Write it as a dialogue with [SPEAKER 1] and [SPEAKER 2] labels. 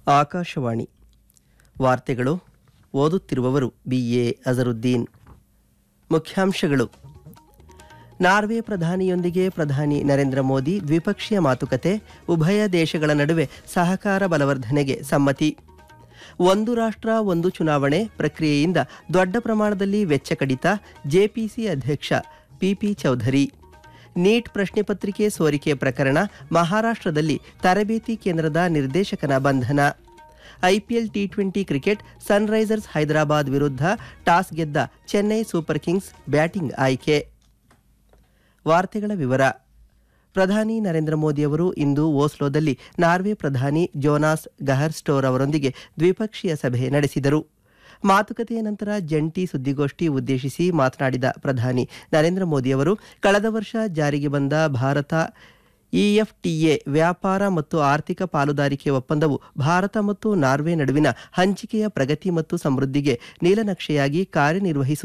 [SPEAKER 1] ಆಕಾಶವಾಣಿ ವಾರ್ತೆಗಳು ಓದುತ್ತಿರುವವರು B A Azharuddin ಮುಖ್ಯಾಂಶಗಳು ನಾರ್ವೆ ಪ್ರಧಾನಿಯೊಂದಿಗೆ ಪ್ರಧಾನಿ ನರೇಂದ್ರ ಮೋದಿ ದ್ವಿಪಕ್ಷೀಯ ಮಾತುಕತೆ ಉಭಯ ದೇಶಗಳ ನಡುವೆ ಸಹಕಾರ ಬಲವರ್ಧನೆಗೆ ಸಮ್ಮತಿ ಒಂದು ರಾಷ್ಟ್ರ ಒಂದು ಚುನಾವಣೆ ಪ್ರಕ್ರಿಯೆಯಿಂದ ದೊಡ್ಡ ಪ್ರಮಾಣದಲ್ಲಿ ವೆಚ್ಚ ಕಡಿತ ಜೆಪಿಸಿ ಅಧ್ಯಕ್ಷ ಪಿಪಿ ಚೌಧರಿ ನೀಟ್ ಪ್ರಶ್ನೆ ಪತ್ರಿಕೆ ಸೋರಿಕೆ ಪ್ರಕರಣ ಮಹಾರಾಷ್ಟ್ರದಲ್ಲಿ ತರಬೇತಿ ಕೇಂದ್ರದ ನಿರ್ದೇಶಕನ ಬಂಧನ IPL T twenty cricket Sunrisers Hyderabad ವಿರುದ್ಧ ಟಾಸ್ ಗೆದ್ದ ಚೆನ್ನೈ ಸೂಪರ್ ಕಿಂಗ್ಸ್ ಬ್ಯಾಟಿಂಗ್ ಆಯ್ಕೆ ವಾರ್ತೆಗಳ ವಿವರ ಪ್ರಧಾನಿ ನರೇಂದ್ರ ಮೋದಿ ಅವರು ಇಂದು ಓಸ್ಲೋದಲ್ಲಿ ನಾರ್ವೆ ಪ್ರಧಾನಿ ಜೋನಾಸ್ ಗಹರ್ ಸ್ಟೋರ್ ಅವರೊಂದಿಗೆ ದ್ವಿಪಕ್ಷೀಯ ಸಭೆ ನಡೆಸಿದರು ಮಾತುಕತೆಯ ನಂತರ ಜಂಟಿ ಸುದ್ದಿಗೋಷ್ಠಿ ಉದ್ದೇಶಿಸಿ ಮಾತನಾಡಿದ ಪ್ರಧಾನಿ ನರೇಂದ್ರ ಮೋದಿ ಅವರು ಕಳೆದ ವರ್ಷ ಜಾರಿಗೆ ಬಂದ ಭಾರತ ಇಎಫ್ಟಿಎ ವ್ಯಾಪಾರ ಮತ್ತು ಆರ್ಥಿಕ ಪಾಲುದಾರಿಕೆ ಒಪ್ಪಂದವು ಭಾರತ ಮತ್ತು ನಾರ್ವೆ ನಡುವಿನ ಹಂಚಿಕೆಯ ಪ್ರಗತಿ ಮತ್ತು ಸಮೃದ್ಧಿಗೆ ನೀಲನಕ್ಷೆಯಾಗಿ ಕಾರ್ಯನಿರ್ವಹಿಸುತ್ತದೆ